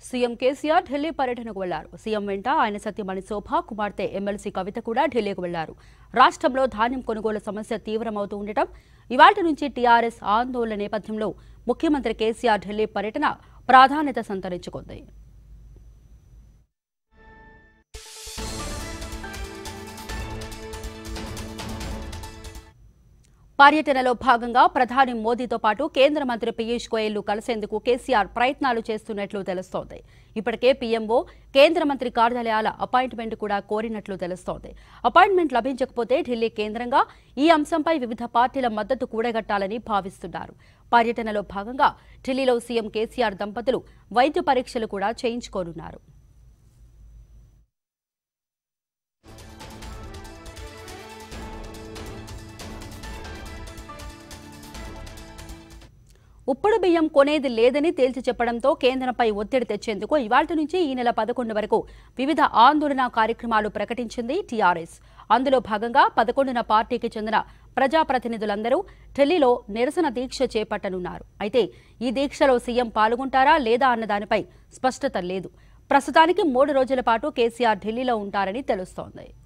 CM KCR Delhi పర్యటనకు వెళ్లారు CM వెంట ఆయన సత్యమణి శోభ కుమార్తె ఎమ్మెల్సీ కవిత కూడా ఢిల్లీకి వెళ్లారు రాష్ట్రంలో ధాన్యం కొనుగోలు సమస్య తీవ్రమవుతూ ఉండటం ఇవాటి నుంచి టీఆర్ఎస్ ఆందోళన నేపథ్యంలో ముఖ్యమంత్రి కేసీఆర్ ఢిల్లీ పర్యటన ప్రాధాన్యత సంతరించుకుంది పర్యటనలో భాగంగా ప్రధాని మోదీతో పాటు కేంద్ర మంత్రి పీయూష్ గోయల్ కలిసేందుకు కేసీఆర్ ప్రయత్నాలు చేస్తున్నట్లు తెలుస్తోంది ఇప్పటికే పీఎంఓ కేంద్ర మంత్రి కార్యాలయాల అపాయింట్మెంట్ కూడా కోరినట్లు తెలుస్తోంది అపాయింట్మెంట్ లభించకపోతే ఢిల్లీ కేంద్రంగా ఈ అంశంపై వివిధ పార్టీల మద్దతు కూడగట్టాలని భావిస్తున్నారు పర్యటనలో భాగంగా ఢిల్లీలో సీఎం కేసీఆర్ దంపతులు వైద్య పరీక్షలు కూడా చేయించుకోనున్నారు ఉప్పుడు బియ్యం కొనేది లేదని తేల్చి చెప్పడంతో కేంద్రంపై ఒత్తిడి తెచ్చేందుకు ఇవాళ నుంచి ఈ నెల పదకొండు వరకు వివిధ ఆందోళన కార్యక్రమాలు ప్రకటించింది టీఆర్ఎస్ అందులో భాగంగా పదకొండున పార్టీకి చెందిన ప్రజాప్రతినిధులందరూ ఢిల్లీలో నిరసన దీక్ష చేపట్టనున్నారు అయితే ఈ దీక్షలో సీఎం పాల్గొంటారా లేదా అన్న దానిపై స్పష్టత లేదు ప్రస్తుతానికి మూడు రోజుల పాటు కేసీఆర్ ఢిల్లీలో ఉంటారని తెలుస్తోంది